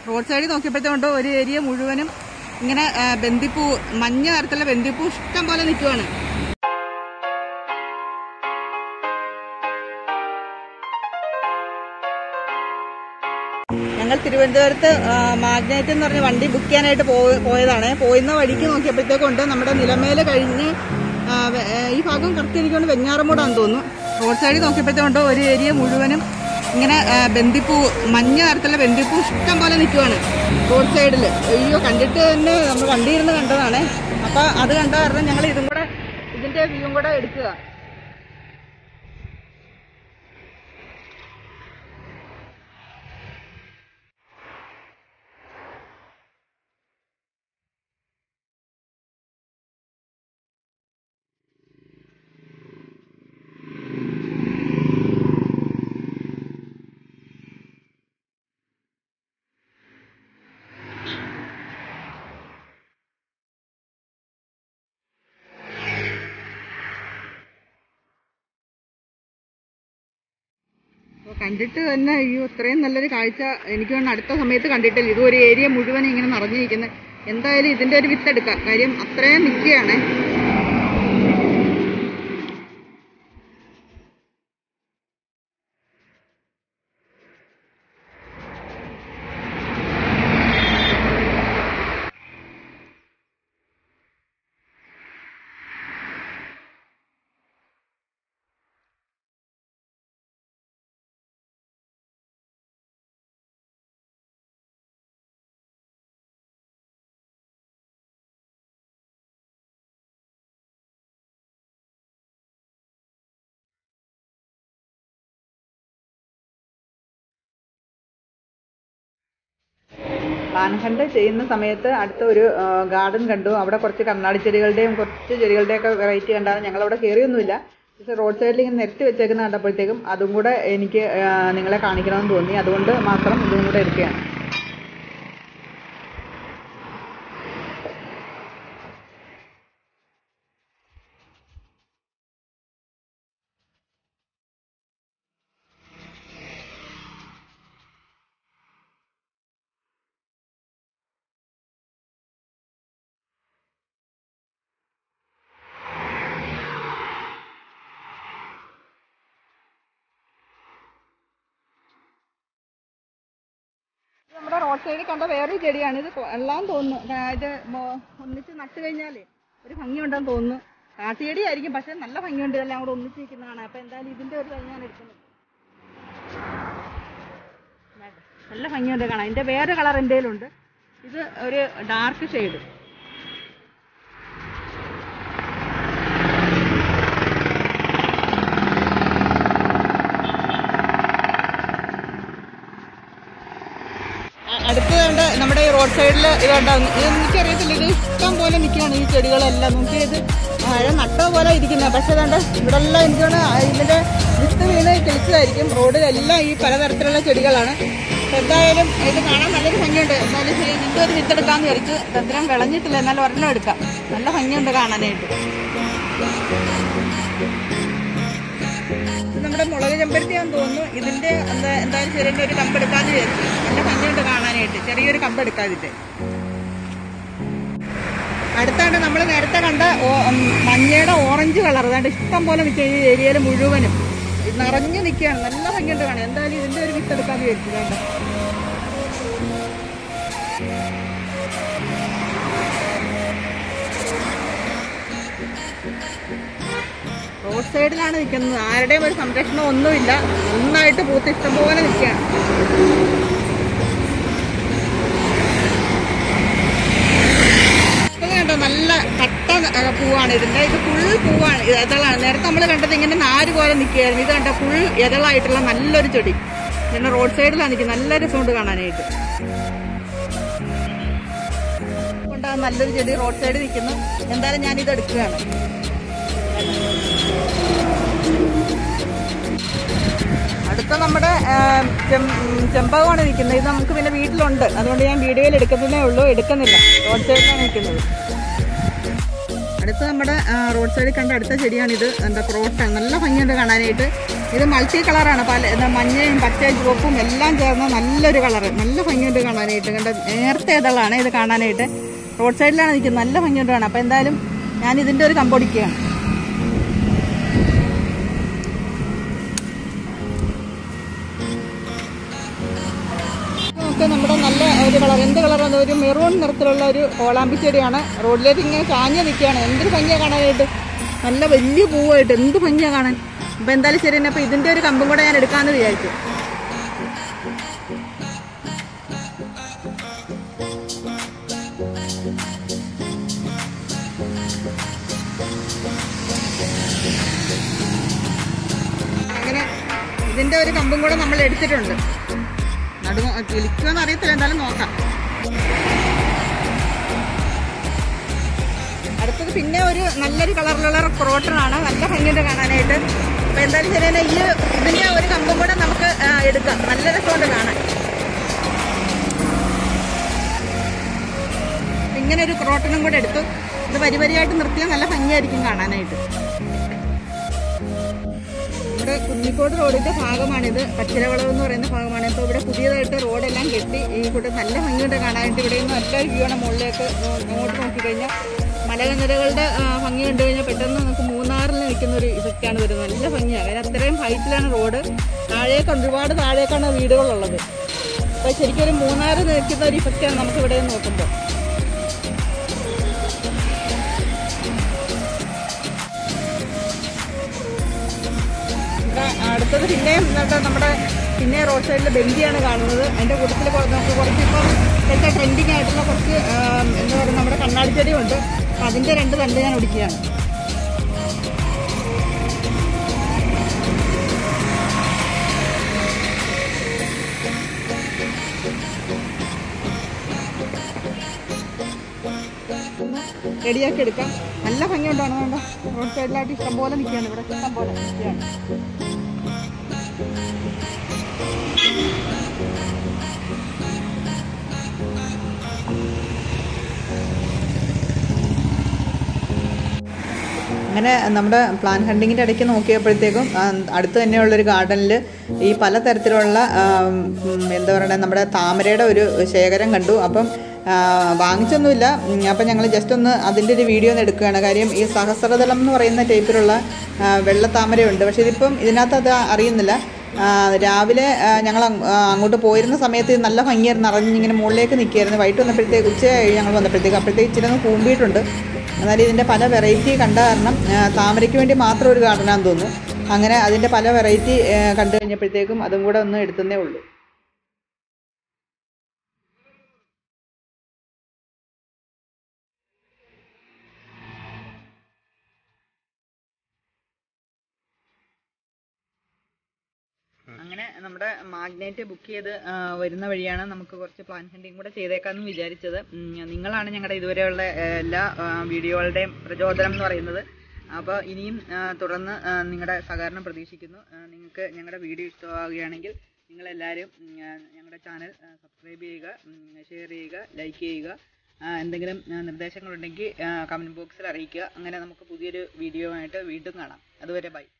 road സൈഡിൽ നോക്കിയപ്പോഴത്തേക്കുണ്ടോ ഒരു area മുഴുവനും ഇങ്ങനെ ആ, ബന്ദിപ്പൂ മഞ്ഞ നിറത്തിലുള്ള ബന്ദിപ്പൂ ഇഷ്ടം പോലെ നിൽക്കുവാണ് ഞങ്ങൾ തിരുവനന്തപുരത്ത് മാഗ്നൈറ്റ് എന്ന് പറഞ്ഞ വണ്ടി ബുക്ക് ചെയ്യാനായിട്ട് പോയ- പോയതാണ് പോയിരുന്ന വഴിക്ക് നോക്കിയപ്പോഴത്തേക്കുണ്ട് നമ്മുടെ നിലമേല് കഴിഞ്ഞ് ആ, വെ- ഏ, ഈ ഭാഗം കറക്റ്റ് എനിക്കൊണ്ട് വെഞ്ഞാറമൂടാന്ന് തോന്നുന്നു റോഡ് സൈഡിൽ നോക്കിയപ്പോഴത്തേക്കുണ്ട് ഒരു ഏരിയ മുഴുവനും ഇങ്ങനെ ആ, ബന്ദിപ്പൂ മഞ്ഞ നിറത്തിലുള്ള ബന്ദിപ്പൂ ഇഷ്ടം പോലെ നിൽക്കുവാണ് റോഡ് സൈഡിൽ അയ്യോ കണ്ടിട്ട് തന്നെ നമ്മൾ വണ്ടി ഇരുന്ന് കണ്ടതാണ് അപ്പൊ അത് കണ്ട കാരണം ഞങ്ങൾ ഇതും കൂടെ ഇതിന്റെ വ്യൂവും കൂടെ എടുക്കുക അപ്പൊ കണ്ടിട്ട് തന്നെ അയ്യോ ഇത്രയും നല്ലൊരു കാഴ്ച എനിക്ക് തോന്നുന്നു അടുത്ത സമയത്ത് കണ്ടിട്ടില്ല ഇത് ഒരു ഏരിയ മുഴുവൻ ഇങ്ങനെ നിറഞ്ഞിരിക്കുന്നത് എന്തായാലും ഇതിന്റെ ഒരു വിത്ത് എടുക്കാം കാര്യം അത്രയും നിൽക്കുകയാണ് പ്ലാൻഹണ്ട് ചെയ്യുന്ന സമയത്ത് അടുത്ത ഒരു ഗാർഡൻ കണ്ടു അവിടെ കുറച്ച് കണ്ണാടി ചെടികളുടെയും കുറച്ച് ചെടികളുടെയൊക്കെ വെറൈറ്റി കണ്ടാണ് ഞങ്ങളവിടെ കയറിയൊന്നുമില്ല പക്ഷെ റോഡ് സൈഡിൽ ഇങ്ങനെ നിരത്തി വെച്ചേക്കുന്ന കണ്ടപ്പോഴത്തേക്കും അതും കൂടെ എനിക്ക് ആ, നിങ്ങളെ കാണിക്കണമെന്ന് തോന്നി അതുകൊണ്ട് മാത്രം ഇതും കൂടെ എടുക്കുകയാണ് ഇത് നമ്മുടെ റോഡ് സൈഡിൽ കണ്ട വേറൊരു ചെടിയാണ് ഇത് കൊ- എല്ലാം തോന്നുന്നു ആ, ഇത് മോ- ഒന്നിച്ച് നട്ട് കഴിഞ്ഞാലേ ഒരു ഭംഗിയുണ്ടെന്ന് തോന്നുന്നു കാട്ടുചെടി ആയിരിക്കും പക്ഷെ നല്ല ഭംഗിയുണ്ട് ഇതെല്ലാം കൂടെ ഒന്നിച്ച് നിൽക്കുന്നതാണ് അപ്പൊ എന്തായാലും ഇതിന്റെ ഒരു തൈ ഞാൻ എടുക്കുന്നത് ഇതാ, നല്ല ഭംഗിയുണ്ട് കാണാൻ ഇതിന്റെ വേറെ കളർ എൻ്റെ കയ്യിലുണ്ട് ഇത് ഒരു ഡാർക്ക് ഷെയ്ഡ് അടുത്ത് കണ്ട് നമ്മുടെ ഈ റോഡ് സൈഡിൽ ഇത് ഉണ്ടാവും ഇത് എനിക്കറിയത്തില്ല ഇത് ഇഷ്ടം പോലെ നിൽക്കുകയാണ് ഈ ചെടികളെല്ലാം നോക്കി ഇത് മഴ നട്ട പോലെ ഇരിക്കുന്നത് പക്ഷെ അതുകൊണ്ട് ഇവിടെ എല്ലാം എനിക്ക് തോന്നുന്നു ഇതിന്റെ വിത്ത് വീണ് കിളിച്ചതായിരിക്കും റോഡിലെല്ലാം ഈ പലതരത്തിലുള്ള ചെടികളാണ് അപ്പൊ എന്തായാലും ഇത് കാണാൻ നല്ലൊരു ഭംഗിയുണ്ട് എന്തായാലും ശരി ഇതിന്റെ ഒരു വിത്ത് എടുക്കാന്ന് വിചാരിച്ചു തന്ത്രം വിളഞ്ഞിട്ടില്ല എന്നാലും ഒരെണ്ണം എടുക്കാം നല്ല ഭംഗിയുണ്ട് കാണാനായിട്ട് ഇത് നമ്മുടെ മുളക് ചെമ്പരത്തിയാന്ന് തോന്നുന്നു ഇതിന്റെ എന്താ എന്തായാലും ശരി ഒരു കമ്പ് എടുക്കാന്ന് വിചാരിച്ചു നല്ല ഭംഗിയുണ്ട് കാണാനായിട്ട് ചെറിയൊരു കമ്പ് എടുക്കാം ഇതിന്റെ അടുത്താണ്ട് നമ്മൾ നേരത്തെ കണ്ട ഓ- ഉം, മഞ്ഞയുടെ ഓറഞ്ച് കളർ അതാണ്ട് ഇഷ്ടം പോലെ നിൽക്കുക ഈ ഏരിയയിൽ മുഴുവനും ഇത് നിറഞ്ഞു നിൽക്കുകയാണ് നല്ല ഭംഗിയുണ്ട് കാണാൻ എന്തായാലും ഇതിന്റെ ഒരു വിത്ത് എടുക്കാന്ന് വിചാരിച്ചു വേണ്ട റോഡ് സൈഡിലാണ് നിൽക്കുന്നത് ആരുടെയും ഒരു സംരക്ഷണം ഒന്നുമില്ല നന്നായിട്ട് പൂത്ത് ഇഷ്ടംപോലെ നിൽക്കുകയാണ് ഇത് കണ്ടോ നല്ല കട്ട ആ, പൂവാണ് ഇതിന്റെ ഇത് ഫുൾ പൂവാണ് ഇത് ഇതളാണ് നേരത്തെ നമ്മൾ കണ്ടത് ഇങ്ങനെ നാര് പോലെ നിൽക്കുകയായിരുന്നു ഇത് കണ്ട ഫുൾ ഇതളായിട്ടുള്ള നല്ലൊരു ചെടി പിന്നെ റോഡ് സൈഡിലാണ് നിൽക്കുന്നത് നല്ല രസമുണ്ട് കാണാനായിട്ട് കൊണ്ട് നല്ലൊരു ചെടി റോഡ് സൈഡിൽ നിൽക്കുന്നു എന്തായാലും ഞാനിത് എടുക്കുകയാണ് അടുത്ത നമ്മുടെ ആ, ചെം- ഉം, ചെമ്പകമാണ് നിൽക്കുന്നത് ഇത് നമുക്ക് പിന്നെ വീട്ടിലുണ്ട് അതുകൊണ്ട് ഞാൻ വീഡിയോയിൽ എടുക്കുന്നതേ ഉള്ളൂ എടുക്കുന്നില്ല റോഡ് സൈഡിലാണ് നിൽക്കുന്നത് അടുത്ത നമ്മുടെ ആ, റോഡ് സൈഡിൽ കണ്ട അടുത്ത ചെടിയാണിത് എന്താ ക്രോട്ടൺ നല്ല ഭംഗിയുണ്ട് കാണാനായിട്ട് ഇത് മൾട്ടി കളറാണ് പല ഇത് മഞ്ഞയും പച്ചയും ചുവപ്പും എല്ലാം ചേർന്ന നല്ലൊരു കളറ് നല്ല ഭംഗിയുണ്ട് കാണാനായിട്ട് കണ്ട നേരത്തെ ഇതളാണ് ഇത് കാണാനായിട്ട് റോഡ് സൈഡിലാണ് നിൽക്കുന്നത് നല്ല ഭംഗിയുണ്ട് കാണാം അപ്പോൾ എന്തായാലും ഞാൻ ഇതിൻ്റെ ഒരു കമ്പൊടിക്കുകയാണ് നമുക്ക് നമ്മുടെ നല്ല ഒരു കളർ എന്ത് കളറാണ് ഒരു മെറൂൺ നിറത്തിലുള്ള ഒരു കോളാമ്പി ചെടിയാണ് റോഡിലേക്ക് ഇങ്ങനെ ചാഞ്ഞ് നിൽക്കുകയാണ് എന്തൊരു ഭംഗിയാണ് കാണാനായിട്ട് നല്ല വലിയ പൂവായിട്ട് എന്ത് ഭംഗിയാണ് കാണാൻ അപ്പം എന്തായാലും ശരി തന്നെ അപ്പോൾ ഇതിൻ്റെ ഒരു കമ്പും കൂടെ ഞാൻ എടുക്കാമെന്ന് വിചാരിച്ചു അങ്ങനെ ഇതിൻ്റെ ഒരു കമ്പും കൂടെ നമ്മൾ എടുത്തിട്ടുണ്ട് നടു കിളിക്കുമെന്ന് അറിയത്തില്ല എന്തായാലും നോക്കാം അടുത്തത് പിന്നെ ഒരു നല്ലൊരു കളറിലുള്ള ക്രോട്ടറാണ് നല്ല ഭംഗിയുണ്ട് കാണാനായിട്ട് അപ്പൊ എന്തായാലും ശരി തന്നെ ഈ ഇതിന്റെ ഒരു കമ്പും കൂടെ നമുക്ക് ആ, എടുക്കാം നല്ല രസമുണ്ട് കാണാൻ അപ്പൊ ഇങ്ങനെ ഒരു ക്രോട്ടനും കൂടെ എടുത്തു ഇത് വരി വരിയായിട്ട് നിർത്തിയാൽ നല്ല ഭംഗിയായിരിക്കും കാണാനായിട്ട് ഇവിടെ കുഞ്ഞിക്കോട് റോഡിന്റെ ഭാഗമാണിത് പച്ചിലവളവ് എന്ന് പറയുന്ന ഭാഗമാണ് ഇപ്പോൾ ഇവിടെ പുതിയതായിട്ട് റോഡെല്ലാം കെട്ടി ഈ കൂട്ടം നല്ല ഭംഗിയുണ്ട് കാണാനായിട്ട് ഇവിടെ നിന്ന് ഒറ്റ വ്യൂയാണ് മുകളിലേക്ക് നോ- അങ്ങോട്ട് നോക്കിക്കഴിഞ്ഞാൽ മലനിരകളുടെ ആ, ഭംഗി കണ്ടു കഴിഞ്ഞാൽ പെട്ടെന്ന് നമുക്ക് മൂന്നാറിൽ നിൽക്കുന്ന ഒരു ഇഫക്റ്റാണ് വരുന്നത് നല്ല ഭംഗിയാണ് അതിന് അത്രയും ഹൈറ്റിലാണ് റോഡ് താഴേക്ക് ഒരുപാട് താഴേക്കാണ് വീടുകളുള്ളത് അപ്പോൾ ശരിക്കും ഒരു മൂന്നാറ് നിൽക്കുന്ന ഒരു ഇഫക്റ്റാണ് നമുക്ക് ഇവിടെ നിന്ന് നോക്കുമ്പോൾ ഇവിടെ അടുത്തത് പിന്നെയും എന്നിട്ട് നമ്മുടെ പിന്നെ റോഡ് സൈഡിൽ ബെഞ്ചിയാണ് കാണുന്നത് അതിന്റെ കൂട്ടത്തിൽ കൊ- നമുക്ക് കുറച്ച് ഇപ്പം ഇപ്പോഴത്തെ ട്രെൻഡിങ് ആയിട്ടുള്ള കുറച്ച് ആം, എന്താ പറയുക നമ്മുടെ കണ്ണാടി ചെടിയുണ്ട് അപ്പം അതിന്റെ രണ്ട് തണ്ട് ഞാൻ ഒടിക്കുകയാണ് റെഡിയാക്കി എടുക്കാം നല്ല ഭംഗിയുണ്ടാണ് വേണ്ട റോഡ് സൈഡിലായിട്ട് ഇഷ്ടംപോലെ നിൽക്കുകയാണ് ഇവിടെ ഇഷ്ടംപോലെ നിൽക്കുകയാണ് അങ്ങനെ നമ്മുടെ പ്ലാൻ ഹണ്ടിങ്ങിൻ്റെ ഇടയ്ക്ക് നോക്കിയപ്പോഴത്തേക്കും ആ, അടുത്ത് തന്നെയുള്ളൊരു ഗാർഡനിൽ ഈ പലതരത്തിലുള്ള ആം, ഉം, എന്താ പറയുക നമ്മുടെ താമരയുടെ ഒരു ശേഖരം കണ്ടു അപ്പം ആ, വാങ്ങിച്ചൊന്നുമില്ല ഉം, അപ്പം ഞങ്ങൾ ജസ്റ്റ് ഒന്ന് അതിൻ്റെ ഒരു വീഡിയോ ഒന്ന് എടുക്കുകയാണ് കാര്യം ഈ സഹസ്രദളം എന്ന് പറയുന്ന ടൈപ്പിലുള്ള ആ, വെള്ളത്താമരയുണ്ട് പക്ഷേ ഇതിപ്പം ഇതിനകത്ത് അത് അറിയുന്നില്ല ആ, രാവിലെ ഞങ്ങൾ അങ്ങോട്ട് പോയിരുന്ന സമയത്ത് ഇത് നല്ല ഭംഗിയായിരുന്നു നിറഞ്ഞിങ്ങനെ മുകളിലേക്ക് നിൽക്കുകയായിരുന്നു വൈകിട്ട് വന്നപ്പോഴത്തേക്ക് ഉച്ചയായി ഞങ്ങൾ വന്നപ്പോഴത്തേക്ക് അപ്പോഴത്തേക്ക് ഇച്ചിരി ഒന്ന് കൂമ്പിയിട്ടുണ്ട് എന്നാൽ ഇതിൻ്റെ പല വെറൈറ്റി കണ്ട കാരണം ആ, താമരയ്ക്ക് വേണ്ടി മാത്രം ഒരു ഗാർഡനാന്ന് തോന്നുന്നു അങ്ങനെ അതിൻ്റെ പല വെറൈറ്റി കണ്ടു കഴിഞ്ഞപ്പോഴത്തേക്കും അതും കൂടെ ഒന്ന് എടുത്തതേ ഉള്ളൂ അങ്ങനെ നമ്മുടെ മാഗ്നേറ്റ് ബുക്ക് ചെയ്ത് ആ, വരുന്ന വഴിയാണ് നമുക്ക് കുറച്ച് പ്ലാൻ ഹണ്ടിങ് കൂടെ ചെയ്തേക്കാമെന്ന് വിചാരിച്ചത് ഉം, നിങ്ങളാണ് ഞങ്ങളുടെ ഇതുവരെയുള്ള ആ, എല്ലാ ആ, വീഡിയോകളുടെയും പ്രചോദനം എന്ന് പറയുന്നത് അപ്പോൾ ഇനിയും ആ, തുടർന്ന് ആ, നിങ്ങളുടെ സഹകരണം പ്രതീക്ഷിക്കുന്നു ആ, നിങ്ങൾക്ക് ഞങ്ങളുടെ വീഡിയോ ഇഷ്ടമാവുകയാണെങ്കിൽ നിങ്ങളെല്ലാവരും ഉം, ആ, ഞങ്ങളുടെ ചാനൽ സബ്സ്ക്രൈബ് ചെയ്യുക ഷെയർ ചെയ്യുക ലൈക്ക് ചെയ്യുക ആ, എന്തെങ്കിലും ആ, നിർദ്ദേശങ്ങളുണ്ടെങ്കിൽ കമൻറ്റ് ബോക്സിൽ അറിയിക്കുക അങ്ങനെ നമുക്ക് പുതിയൊരു വീഡിയോ ആയിട്ട് വീണ്ടും കാണാം അതുവരെ ബൈ